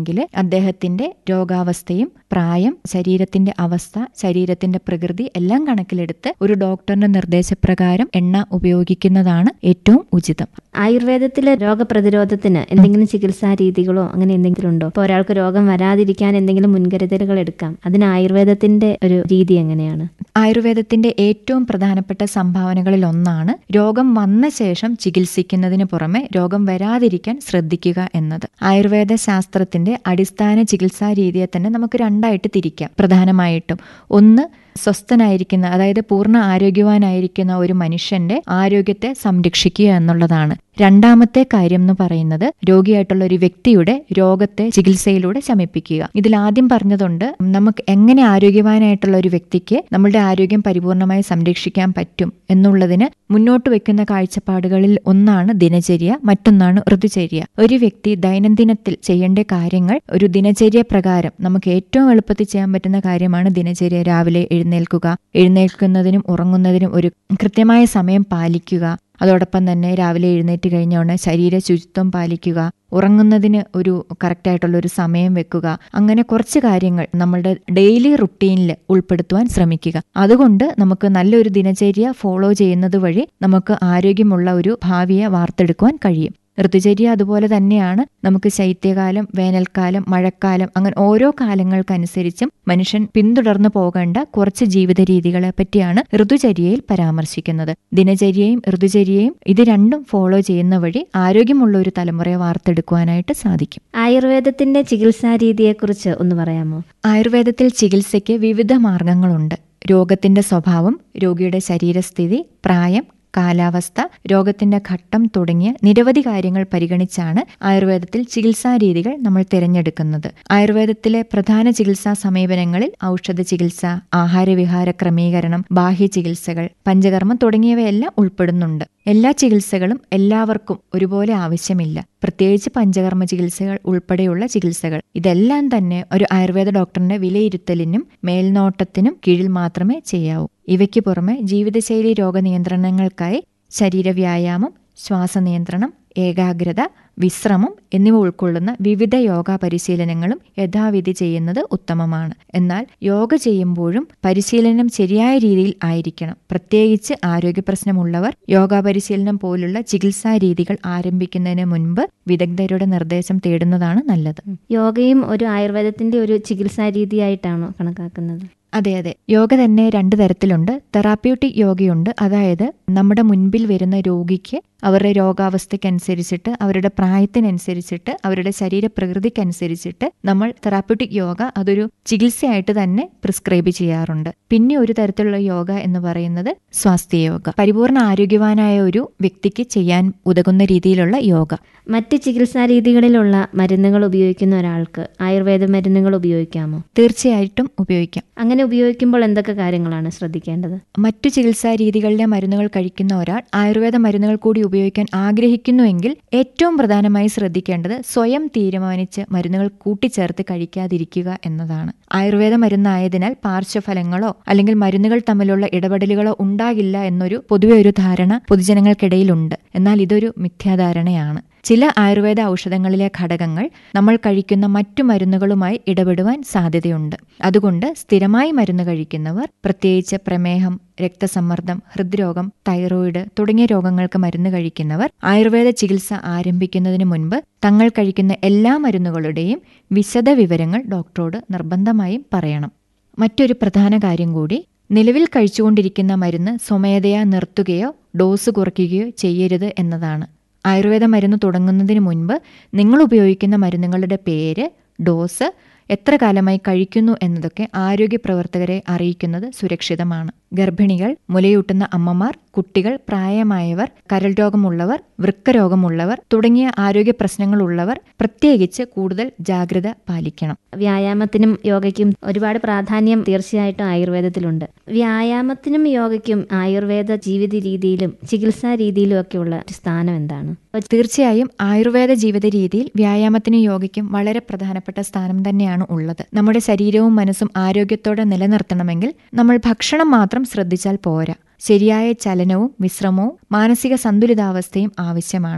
എങ്കിൽ അദ്ദേഹത്തിന്റെ രോഗാവസ്ഥയും പ്രായം ശരീരത്തിന്റെ അവസ്ഥ ശരീരത്തിന്റെ പ്രകൃതി എല്ലാം കണക്കിലെടുത്ത് ഒരു ഡോക്ടറിന്റെ നിർദ്ദേശപ്രകാരം എണ്ണ ഉപയോഗിക്കുന്നതാണ് ഏറ്റവും ഉചിതം ആയുർവേദത്തിലെ രോഗപ്രതിരോധത്തിന് എന്തെങ്കിലും ചികിത്സാ രീതികളോ അങ്ങനെ എന്തെങ്കിലും ഉണ്ടോ ഇപ്പോൾ ഒരാൾക്ക് രോഗം വരാതിരിക്കാൻ എന്തെങ്കിലും മുൻകരുതലുകൾ എടുക്കാം അതിന് ആയുർവേദത്തിന്റെ ഒരു രീതി എങ്ങനെയാണ് ആയുർവേദത്തിന്റെ ഏറ്റവും പ്രധാനപ്പെട്ട സംഭാവനകളിൽ ഒന്നാണ് രോഗം വന്ന ശേഷം ചികിത്സിക്കുന്നതിന് പുറമെ രോഗം വരാതിരിക്കാൻ ശ്രദ്ധിക്കുക എന്നത് ആയുർവേദ ശാസ്ത്രത്തിന്റെ അടിസ്ഥാന ചികിത്സാ രീതിയെ തന്നെ നമുക്ക് രണ്ടായിട്ട് തിരിക്കാം പ്രധാനമായിട്ടും ഒന്ന് സ്വസ്ഥനായിരിക്കുന്ന അതായത് പൂർണ്ണ ആരോഗ്യവാനായിരിക്കുന്ന ഒരു മനുഷ്യന്റെ ആരോഗ്യത്തെ സംരക്ഷിക്കുക എന്നുള്ളതാണ് രണ്ടാമത്തെ കാര്യം എന്ന് പറയുന്നത് രോഗിയായിട്ടുള്ള ഒരു വ്യക്തിയുടെ രോഗത്തെ ചികിത്സയിലൂടെ ശമിപ്പിക്കുക ഇതിൽ ആദ്യം പറഞ്ഞതുണ്ട് നമുക്ക് എങ്ങനെ ആരോഗ്യവാനായിട്ടുള്ള ഒരു വ്യക്തിക്ക് നമ്മളുടെ ആരോഗ്യം പരിപൂർണമായി സംരക്ഷിക്കാൻ പറ്റും എന്നുള്ളതിന് മുന്നോട്ട് വെക്കുന്ന കാഴ്ചപ്പാടുകളിൽ ഒന്നാണ് ദിനചര്യ മറ്റൊന്നാണ് ഋതുചര്യ ഒരു വ്യക്തി ദൈനംദിനത്തിൽ ചെയ്യേണ്ട കാര്യങ്ങൾ ഒരു ദിനചര്യ പ്രകാരം നമുക്ക് ഏറ്റവും എളുപ്പത്തിൽ ചെയ്യാൻ പറ്റുന്ന കാര്യമാണ് ദിനചര്യ രാവിലെ എഴുന്നേൽക്കുക എഴുന്നേൽക്കുന്നതിനും ഉറങ്ങുന്നതിനും ഒരു കൃത്യമായ സമയം പാലിക്കുക അതോടൊപ്പം തന്നെ രാവിലെ എഴുന്നേറ്റ് കഴിഞ്ഞ ഉടനെ ശരീര ശുചിത്വം പാലിക്കുക ഉറങ്ങുന്നതിന് ഒരു കറക്റ്റായിട്ടുള്ള ഒരു സമയം വെക്കുക അങ്ങനെ കുറച്ച് കാര്യങ്ങൾ നമ്മളുടെ ഡെയിലി റുട്ടീനിൽ ഉൾപ്പെടുത്തുവാൻ ശ്രമിക്കുക അതുകൊണ്ട് നമുക്ക് നല്ലൊരു ദിനചര്യ ഫോളോ ചെയ്യുന്നത് വഴി നമുക്ക് ആരോഗ്യമുള്ള ഒരു ഭാവിയെ വാർത്തെടുക്കുവാൻ കഴിയും ഋതുചര്യ അതുപോലെ തന്നെയാണ് നമുക്ക് ശൈത്യകാലം വേനൽക്കാലം മഴക്കാലം അങ്ങനെ ഓരോ കാലങ്ങൾക്കനുസരിച്ചും മനുഷ്യൻ പിന്തുടർന്നു പോകേണ്ട കുറച്ച് ജീവിത രീതികളെ പറ്റിയാണ് ഋതുചര്യയിൽ പരാമർശിക്കുന്നത് ദിനചര്യയും ഋതുചര്യയും ഇത് രണ്ടും ഫോളോ ചെയ്യുന്ന വഴി ആരോഗ്യമുള്ള ഒരു തലമുറയെ വാർത്തെടുക്കുവാനായിട്ട് സാധിക്കും ആയുർവേദത്തിന്റെ ചികിത്സാ രീതിയെക്കുറിച്ച് ഒന്ന് പറയാമോ ആയുർവേദത്തിൽ ചികിത്സയ്ക്ക് വിവിധ മാർഗങ്ങളുണ്ട് രോഗത്തിന്റെ സ്വഭാവം രോഗിയുടെ ശരീരസ്ഥിതി പ്രായം കാലാവസ്ഥ രോഗത്തിന്റെ ഘട്ടം തുടങ്ങിയ നിരവധി കാര്യങ്ങൾ പരിഗണിച്ചാണ് ആയുർവേദത്തിൽ ചികിത്സാ രീതികൾ നമ്മൾ തിരഞ്ഞെടുക്കുന്നത് ആയുർവേദത്തിലെ പ്രധാന ചികിത്സാ സമീപനങ്ങളിൽ ഔഷധ ചികിത്സ ആഹാരവിഹാര ക്രമീകരണം ബാഹ്യ ചികിത്സകൾ പഞ്ചകർമ്മം തുടങ്ങിയവയെല്ലാം ഉൾപ്പെടുന്നുണ്ട് എല്ലാ ചികിത്സകളും എല്ലാവർക്കും ഒരുപോലെ ആവശ്യമില്ല പ്രത്യേകിച്ച് പഞ്ചകർമ്മ ചികിത്സകൾ ഉൾപ്പെടെയുള്ള ചികിത്സകൾ ഇതെല്ലാം തന്നെ ഒരു ആയുർവേദ ഡോക്ടറിന്റെ വിലയിരുത്തലിനും മേൽനോട്ടത്തിനും കീഴിൽ മാത്രമേ ചെയ്യാവൂ ഇവയ്ക്ക് പുറമെ ജീവിതശൈലി രോഗനിയന്ത്രണങ്ങൾക്കായി ശരീരവ്യായാമം ശ്വാസനിയന്ത്രണം ഏകാഗ്രത വിശ്രമം എന്നിവ ഉൾക്കൊള്ളുന്ന വിവിധ യോഗ പരിശീലനങ്ങളും യഥാവിധി ചെയ്യുന്നത് ഉത്തമമാണ് എന്നാൽ യോഗ ചെയ്യുമ്പോഴും പരിശീലനം ശരിയായ രീതിയിൽ ആയിരിക്കണം പ്രത്യേകിച്ച് ആരോഗ്യ പ്രശ്നമുള്ളവർ യോഗ പരിശീലനം പോലുള്ള ചികിത്സാ രീതികൾ ആരംഭിക്കുന്നതിന് മുൻപ് വിദഗ്ധരുടെ നിർദ്ദേശം തേടുന്നതാണ് നല്ലത് യോഗയും ഒരു ആയുർവേദത്തിന്റെ ഒരു ചികിത്സാ രീതിയായിട്ടാണോ കണക്കാക്കുന്നത് അതെ അതെ യോഗ തന്നെ രണ്ട് തരത്തിലുണ്ട് തെറാപ്യൂട്ടിക് യോഗയുണ്ട് അതായത് നമ്മുടെ മുൻപിൽ വരുന്ന രോഗിക്ക് അവരുടെ രോഗാവസ്ഥയ്ക്കനുസരിച്ചിട്ട് അവരുടെ പ്രായത്തിനനുസരിച്ചിട്ട് അവരുടെ ശരീരപ്രകൃതിക്കനുസരിച്ചിട്ട് നമ്മൾ തെറാപ്യൂട്ടിക് യോഗ അതൊരു ചികിത്സയായിട്ട് തന്നെ പ്രിസ്ക്രൈബ് ചെയ്യാറുണ്ട് പിന്നെ ഒരു തരത്തിലുള്ള യോഗ എന്ന് പറയുന്നത് സ്വാസ്ഥ്യ യോഗ പരിപൂർണ ആരോഗ്യവാനായ ഒരു വ്യക്തിക്ക് ചെയ്യാൻ ഉതകുന്ന രീതിയിലുള്ള യോഗ മറ്റ് ചികിത്സാ രീതികളിലുള്ള മരുന്നുകൾ ഉപയോഗിക്കുന്ന ഒരാൾക്ക് ആയുർവേദ മരുന്നുകൾ ഉപയോഗിക്കാമോ തീർച്ചയായിട്ടും ഉപയോഗിക്കാം അങ്ങനെ ഉപയോഗിക്കുമ്പോൾ എന്തൊക്കെ കാര്യങ്ങളാണ് ശ്രദ്ധിക്കേണ്ടത് മറ്റു ചികിത്സാ രീതികളിലെ മരുന്നുകൾ കഴിക്കുന്ന ഒരാൾ ആയുർവേദ മരുന്നുകൾ കൂടി ഉപയോഗിക്കാൻ ആഗ്രഹിക്കുന്നുവെങ്കിൽ ഏറ്റവും പ്രധാനമായി ശ്രദ്ധിക്കേണ്ടത് സ്വയം തീരുമാനിച്ച് മരുന്നുകൾ കൂട്ടിച്ചേർത്ത് കഴിക്കാതിരിക്കുക എന്നതാണ് ആയുർവേദ മരുന്നായതിനാൽ പാർശ്വഫലങ്ങളോ അല്ലെങ്കിൽ മരുന്നുകൾ തമ്മിലുള്ള ഇടപെടലുകളോ ഉണ്ടാകില്ല എന്നൊരു പൊതുവെ ഒരു ധാരണ പൊതുജനങ്ങൾക്കിടയിലുണ്ട് എന്നാൽ ഇതൊരു മിഥ്യാധാരണയാണ് ചില ആയുർവേദ ഔഷധങ്ങളിലെ ഘടകങ്ങൾ നമ്മൾ കഴിക്കുന്ന മറ്റു മരുന്നുകളുമായി ഇടപെടുവാൻ സാധ്യതയുണ്ട് അതുകൊണ്ട് സ്ഥിരമായി മരുന്ന് കഴിക്കുന്നവർ പ്രത്യേകിച്ച് പ്രമേഹം രക്തസമ്മർദ്ദം ഹൃദ്രോഗം തൈറോയിഡ് തുടങ്ങിയ രോഗങ്ങൾക്ക് മരുന്ന് കഴിക്കുന്നവർ ആയുർവേദ ചികിത്സ ആരംഭിക്കുന്നതിന് മുൻപ് തങ്ങൾ കഴിക്കുന്ന എല്ലാ മരുന്നുകളുടെയും വിശദ വിവരങ്ങൾ ഡോക്ടറോട് നിർബന്ധമായും പറയണം മറ്റൊരു പ്രധാന കാര്യം കൂടി നിലവിൽ കഴിച്ചുകൊണ്ടിരിക്കുന്ന മരുന്ന് സ്വമേധയാ നിർത്തുകയോ ഡോസ് കുറയ്ക്കുകയോ ചെയ്യരുത് എന്നതാണ് ആയുർവേദ മരുന്ന് തുടങ്ങുന്നതിന് മുൻപ് നിങ്ങൾ ഉപയോഗിക്കുന്ന മരുന്നുകളുടെ പേര് ഡോസ് എത്ര കാലമായി കഴിക്കുന്നു എന്നതൊക്കെ ആരോഗ്യ പ്രവർത്തകരെ അറിയിക്കുന്നത് സുരക്ഷിതമാണ് ഗർഭിണികൾ മുലയൂട്ടുന്ന അമ്മമാർ കുട്ടികൾ പ്രായമായവർ കരൾ രോഗമുള്ളവർ വൃക്കരോഗമുള്ളവർ തുടങ്ങിയ ആരോഗ്യ പ്രശ്നങ്ങളുള്ളവർ പ്രത്യേകിച്ച് കൂടുതൽ ജാഗ്രത പാലിക്കണം വ്യായാമത്തിനും യോഗയ്ക്കും ഒരുപാട് പ്രാധാന്യം തീർച്ചയായിട്ടും ആയുർവേദത്തിലുണ്ട് വ്യായാമത്തിനും യോഗയ്ക്കും ആയുർവേദ ജീവിത രീതിയിലും ചികിത്സാ രീതിയിലും ഒക്കെയുള്ള സ്ഥാനം എന്താണ് തീർച്ചയായും ആയുർവേദ ജീവിത രീതിയിൽ വ്യായാമത്തിനും യോഗയ്ക്കും വളരെ പ്രധാനപ്പെട്ട സ്ഥാനം തന്നെയാണ് ഉള്ളത് നമ്മുടെ ശരീരവും മനസ്സും ആരോഗ്യത്തോടെ നിലനിർത്തണമെങ്കിൽ നമ്മൾ ഭക്ഷണം മാത്രം ശ്രദ്ധിച്ചാൽ പോരാ ശരിയായ ചലനവും വിശ്രമവും മാനസിക സന്തുലിതാവസ്ഥയും ആവശ്യമാണ്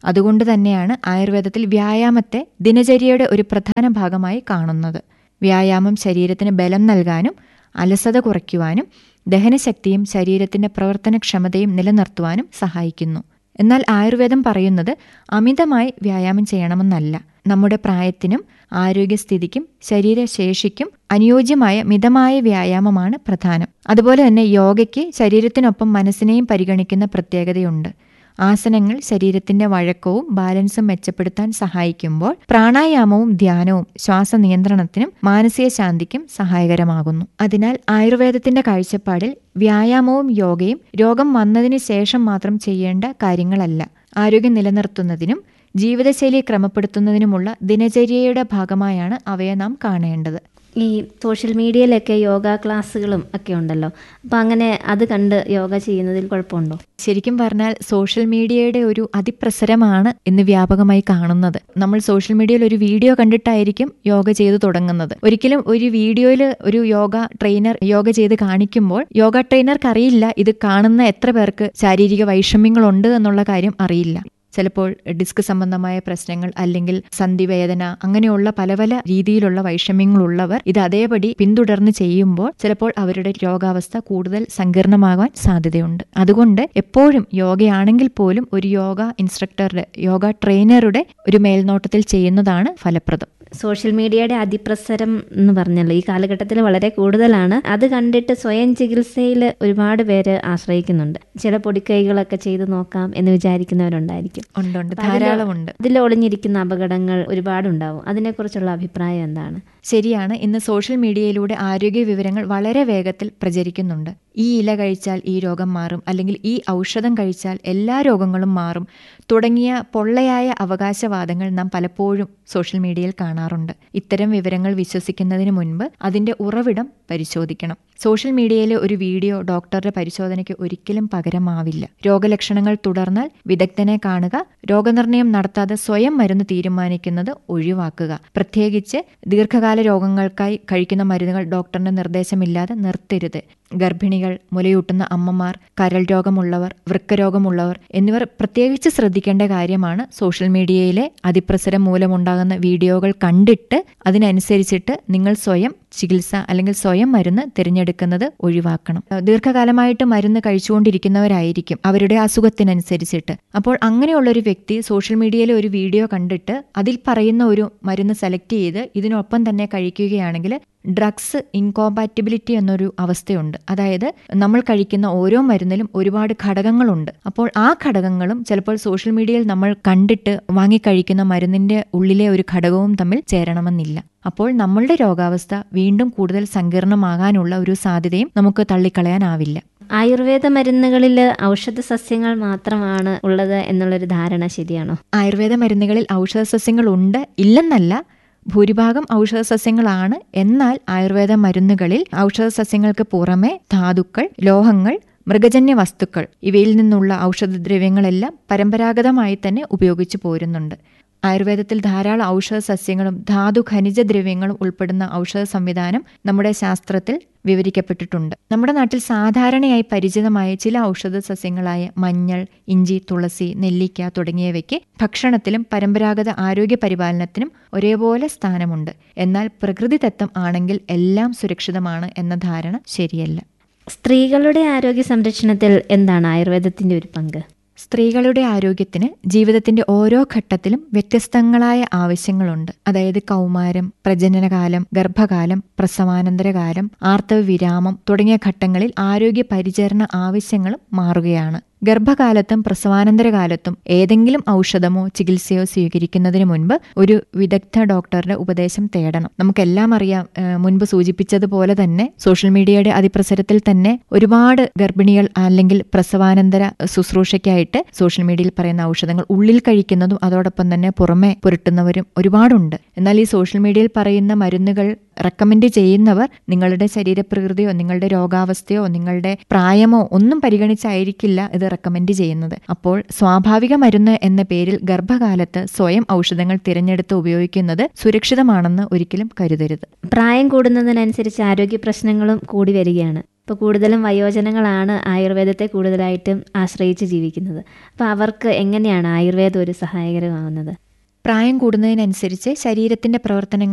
അതുകൊണ്ട് തന്നെയാണ് ആയുർവേദത്തിൽ വ്യായാമത്തെ ദിനചര്യയുടെ ഒരു പ്രധാന ഭാഗമായി കാണുന്നത് വ്യായാമം ശരീരത്തിന് ബലം നൽകാനും അലസത കുറയ്ക്കുവാനും ദഹനശക്തിയും ശരീരത്തിന്റെ പ്രവർത്തനക്ഷമതയും നിലനിർത്തുവാനും സഹായിക്കുന്നു എന്നാൽ ആയുർവേദം പറയുന്നത് അമിതമായി വ്യായാമം ചെയ്യണമെന്നല്ല നമ്മുടെ പ്രായത്തിനും ആരോഗ്യസ്ഥിതിക്കും ശരീരശേഷിക്കും അനുയോജ്യമായ മിതമായ വ്യായാമമാണ് പ്രധാനം അതുപോലെ തന്നെ യോഗയ്ക്ക് ശരീരത്തിനൊപ്പം മനസ്സിനെയും പരിഗണിക്കുന്ന പ്രത്യേകതയുണ്ട് ആസനങ്ങൾ ശരീരത്തിന്റെ വഴക്കവും ബാലൻസും മെച്ചപ്പെടുത്താൻ സഹായിക്കുമ്പോൾ പ്രാണായാമവും ധ്യാനവും ശ്വാസനിയന്ത്രണത്തിനും മാനസിക ശാന്തിക്കും സഹായകരമാകുന്നു അതിനാൽ ആയുർവേദത്തിന്റെ കാഴ്ചപ്പാടിൽ വ്യായാമവും യോഗയും രോഗം വന്നതിന് ശേഷം മാത്രം ചെയ്യേണ്ട കാര്യങ്ങളല്ല ആരോഗ്യം നിലനിർത്തുന്നതിനും ജീവിതശൈലി ക്രമപ്പെടുത്തുന്നതിനുമുള്ള ദിനചര്യയുടെ ഭാഗമായാണ് അവയെ നാം കാണേണ്ടത് ഈ സോഷ്യൽ മീഡിയയിലൊക്കെ യോഗ ക്ലാസ്സുകളും ഒക്കെ ഉണ്ടല്ലോ അപ്പം അങ്ങനെ അത് കണ്ട് യോഗ ചെയ്യുന്നതിൽ കുഴപ്പമുണ്ടോ ശരിക്കും പറഞ്ഞാൽ സോഷ്യൽ മീഡിയയുടെ ഒരു അതിപ്രസരമാണ് ഇന്ന് വ്യാപകമായി കാണുന്നത് നമ്മൾ സോഷ്യൽ മീഡിയയിൽ ഒരു വീഡിയോ കണ്ടിട്ടായിരിക്കും യോഗ ചെയ്തു തുടങ്ങുന്നത് ഒരിക്കലും ഒരു വീഡിയോയിൽ ഒരു യോഗ ട്രെയിനർ യോഗ ചെയ്ത് കാണിക്കുമ്പോൾ യോഗ ട്രെയിനർക്ക് അറിയില്ല ഇത് കാണുന്ന എത്ര പേർക്ക് ശാരീരിക വൈഷമ്യങ്ങളുണ്ട് എന്നുള്ള കാര്യം അറിയില്ല ചിലപ്പോൾ ഡിസ്ക് സംബന്ധമായ പ്രശ്നങ്ങൾ അല്ലെങ്കിൽ സന്ധിവേദന അങ്ങനെയുള്ള പല പല രീതിയിലുള്ള വൈഷമ്യങ്ങളുള്ളവർ ഇത് അതേപടി പിന്തുടർന്ന് ചെയ്യുമ്പോൾ ചിലപ്പോൾ അവരുടെ രോഗാവസ്ഥ കൂടുതൽ സങ്കീർണമാകാൻ സാധ്യതയുണ്ട് അതുകൊണ്ട് എപ്പോഴും യോഗയാണെങ്കിൽ പോലും ഒരു യോഗ ഇൻസ്ട്രക്ടറുടെ യോഗ ട്രെയിനറുടെ ഒരു മേൽനോട്ടത്തിൽ ചെയ്യുന്നതാണ് ഫലപ്രദം സോഷ്യൽ മീഡിയയുടെ അതിപ്രസരം എന്ന് പറഞ്ഞല്ലോ ഈ കാലഘട്ടത്തിൽ വളരെ കൂടുതലാണ് അത് കണ്ടിട്ട് സ്വയം ചികിത്സയിൽ ഒരുപാട് പേര് ആശ്രയിക്കുന്നുണ്ട് ചില പൊടിക്കൈകളൊക്കെ ചെയ്ത് നോക്കാം എന്ന് വിചാരിക്കുന്നവരുണ്ടായിരിക്കും ഉണ്ട് ഉണ്ട് ധാരാളമുണ്ട് അതിൽ ഒളിഞ്ഞിരിക്കുന്ന അപകടങ്ങൾ ഒരുപാടുണ്ടാവും അതിനെക്കുറിച്ചുള്ള അഭിപ്രായം എന്താണ് ശരിയാണ് ഇന്ന് സോഷ്യൽ മീഡിയയിലൂടെ ആരോഗ്യ വിവരങ്ങൾ വളരെ വേഗത്തിൽ പ്രചരിക്കുന്നുണ്ട് ഈ ഇല കഴിച്ചാൽ ഈ രോഗം മാറും അല്ലെങ്കിൽ ഈ ഔഷധം കഴിച്ചാൽ എല്ലാ രോഗങ്ങളും മാറും തുടങ്ങിയ പൊള്ളയായ അവകാശവാദങ്ങൾ നാം പലപ്പോഴും സോഷ്യൽ മീഡിയയിൽ കാണാറുണ്ട് ഇത്തരം വിവരങ്ങൾ വിശ്വസിക്കുന്നതിന് മുൻപ് അതിന്റെ ഉറവിടം പരിശോധിക്കണം സോഷ്യൽ മീഡിയയിലെ ഒരു വീഡിയോ ഡോക്ടറുടെ പരിശോധനയ്ക്ക് ഒരിക്കലും പകരമാവില്ല രോഗലക്ഷണങ്ങൾ തുടർന്നാൽ വിദഗ്ധനെ കാണുക രോഗനിർണയം നടത്താതെ സ്വയം മരുന്ന് തീരുമാനിക്കുന്നത് ഒഴിവാക്കുക പ്രത്യേകിച്ച് ദീർഘകാല രോഗങ്ങൾക്കായി കഴിക്കുന്ന മരുന്നുകൾ ഡോക്ടറിന്റെ നിർദ്ദേശമില്ലാതെ നിർത്തരുത് ഗർഭിണികൾ മുലയൂട്ടുന്ന അമ്മമാർ കരൾ രോഗമുള്ളവർ വൃക്കരോഗമുള്ളവർ എന്നിവർ പ്രത്യേകിച്ച് ശ്രദ്ധിക്കേണ്ട കാര്യമാണ് സോഷ്യൽ മീഡിയയിലെ അതിപ്രസരം മൂലമുണ്ടാകുന്ന വീഡിയോകൾ കണ്ടിട്ട് അതിനനുസരിച്ചിട്ട് നിങ്ങൾ സ്വയം ചികിത്സ അല്ലെങ്കിൽ സ്വയം മരുന്ന് തിരഞ്ഞെടുക്കുന്നത് ഒഴിവാക്കണം ദീർഘകാലമായിട്ട് മരുന്ന് കഴിച്ചുകൊണ്ടിരിക്കുന്നവരായിരിക്കും അവരുടെ അസുഖത്തിനനുസരിച്ചിട്ട് അപ്പോൾ അങ്ങനെയുള്ള ഒരു വ്യക്തി സോഷ്യൽ മീഡിയയിലെ ഒരു വീഡിയോ കണ്ടിട്ട് അതിൽ പറയുന്ന ഒരു മരുന്ന് സെലക്ട് ചെയ്ത് ഇതിനൊപ്പം തന്നെ കഴിക്കുകയാണെങ്കിൽ ഡ്രഗ്സ് ഇൻകോമ്പാറ്റിബിലിറ്റി എന്നൊരു അവസ്ഥയുണ്ട് അതായത് നമ്മൾ കഴിക്കുന്ന ഓരോ മരുന്നിലും ഒരുപാട് ഘടകങ്ങളുണ്ട് അപ്പോൾ ആ ഘടകങ്ങളും ചിലപ്പോൾ സോഷ്യൽ മീഡിയയിൽ നമ്മൾ കണ്ടിട്ട് വാങ്ങിക്കഴിക്കുന്ന മരുന്നിന്റെ ഉള്ളിലെ ഒരു ഘടകവും തമ്മിൽ ചേരണമെന്നില്ല അപ്പോൾ നമ്മളുടെ രോഗാവസ്ഥ വീണ്ടും കൂടുതൽ സങ്കീർണമാകാനുള്ള ഒരു സാധ്യതയും നമുക്ക് തള്ളിക്കളയാനാവില്ല ആയുർവേദ മരുന്നുകളിൽ ഔഷധ സസ്യങ്ങൾ മാത്രമാണ് ഉള്ളത് എന്നുള്ളൊരു ധാരണ ശരിയാണോ ആയുർവേദ മരുന്നുകളിൽ ഔഷധ സസ്യങ്ങൾ ഉണ്ട് ഇല്ലെന്നല്ല ഭൂരിഭാഗം ഔഷധ സസ്യങ്ങളാണ് എന്നാൽ ആയുർവേദ മരുന്നുകളിൽ ഔഷധ സസ്യങ്ങൾക്ക് പുറമെ ധാതുക്കൾ ലോഹങ്ങൾ മൃഗജന്യ വസ്തുക്കൾ ഇവയിൽ നിന്നുള്ള ഔഷധദ്രവ്യങ്ങളെല്ലാം പരമ്പരാഗതമായി തന്നെ ഉപയോഗിച്ചു പോരുന്നുണ്ട് ആയുർവേദത്തിൽ ധാരാളം ഔഷധ സസ്യങ്ങളും ധാതു ഖനിജ ദ്രവ്യങ്ങളും ഉൾപ്പെടുന്ന ഔഷധ സംവിധാനം നമ്മുടെ ശാസ്ത്രത്തിൽ വിവരിക്കപ്പെട്ടിട്ടുണ്ട് നമ്മുടെ നാട്ടിൽ സാധാരണയായി പരിചിതമായ ചില ഔഷധ സസ്യങ്ങളായ മഞ്ഞൾ ഇഞ്ചി തുളസി നെല്ലിക്ക തുടങ്ങിയവയ്ക്ക് ഭക്ഷണത്തിലും പരമ്പരാഗത ആരോഗ്യ പരിപാലനത്തിനും ഒരേപോലെ സ്ഥാനമുണ്ട് എന്നാൽ പ്രകൃതിദത്തം ആണെങ്കിൽ എല്ലാം സുരക്ഷിതമാണ് എന്ന ധാരണ ശരിയല്ല സ്ത്രീകളുടെ ആരോഗ്യ സംരക്ഷണത്തിൽ എന്താണ് ആയുർവേദത്തിന്റെ ഒരു പങ്ക് സ്ത്രീകളുടെ ആരോഗ്യത്തിന് ജീവിതത്തിന്റെ ഓരോ ഘട്ടത്തിലും വ്യത്യസ്തങ്ങളായ ആവശ്യങ്ങളുണ്ട് അതായത് കൗമാരം പ്രജനനകാലം ഗർഭകാലം പ്രസവാനന്തരകാലം ആർത്തവ വിരാമം തുടങ്ങിയ ഘട്ടങ്ങളിൽ ആരോഗ്യ പരിചരണ ആവശ്യങ്ങളും മാറുകയാണ് ഗർഭകാലത്തും പ്രസവാനന്തരകാലത്തും ഏതെങ്കിലും ഔഷധമോ ചികിത്സയോ സ്വീകരിക്കുന്നതിന് മുൻപ് ഒരു വിദഗ്ധ ഡോക്ടറുടെ ഉപദേശം തേടണം നമുക്കെല്ലാം അറിയാം ഏഹ് മുൻപ് സൂചിപ്പിച്ചതുപോലെ തന്നെ സോഷ്യൽ മീഡിയയുടെ അതിപ്രസരത്തിൽ തന്നെ ഒരുപാട് ഗർഭിണികൾ അല്ലെങ്കിൽ പ്രസവാനന്തര ശുശ്രൂഷയ്ക്കായിട്ട് സോഷ്യൽ മീഡിയയിൽ പറയുന്ന ഔഷധങ്ങൾ ഉള്ളിൽ കഴിക്കുന്നതും അതോടൊപ്പം തന്നെ പുറമെ പുരട്ടുന്നവരും ഒരുപാടുണ്ട് എന്നാൽ ഈ സോഷ്യൽ മീഡിയയിൽ പറയുന്ന മരുന്നുകൾ റെക്കമെൻഡ് ചെയ്യുന്നവർ നിങ്ങളുടെ ശരീരപ്രകൃതിയോ നിങ്ങളുടെ രോഗാവസ്ഥയോ നിങ്ങളുടെ പ്രായമോ ഒന്നും പരിഗണിച്ചായിരിക്കില്ല ഇത് റെക്കമെൻഡ് ചെയ്യുന്നത് അപ്പോൾ സ്വാഭാവിക മരുന്ന് എന്ന പേരിൽ ഗർഭകാലത്ത് സ്വയം ഔഷധങ്ങൾ തിരഞ്ഞെടുത്ത് ഉപയോഗിക്കുന്നത് സുരക്ഷിതമാണെന്ന് ഒരിക്കലും കരുതരുത് പ്രായം കൂടുന്നതിനനുസരിച്ച് ആരോഗ്യ പ്രശ്നങ്ങളും കൂടി വരികയാണ് ഇപ്പോൾ കൂടുതലും വയോജനങ്ങളാണ് ആയുർവേദത്തെ കൂടുതലായിട്ടും ആശ്രയിച്ച് ജീവിക്കുന്നത് അപ്പോൾ അവർക്ക് എങ്ങനെയാണ് ആയുർവേദം ഒരു സഹായകരമാവുന്നത് പ്രായം കൂടുന്നതിനനുസരിച്ച് ശരീരത്തിന്റെ പ്രവർത്തനങ്ങൾ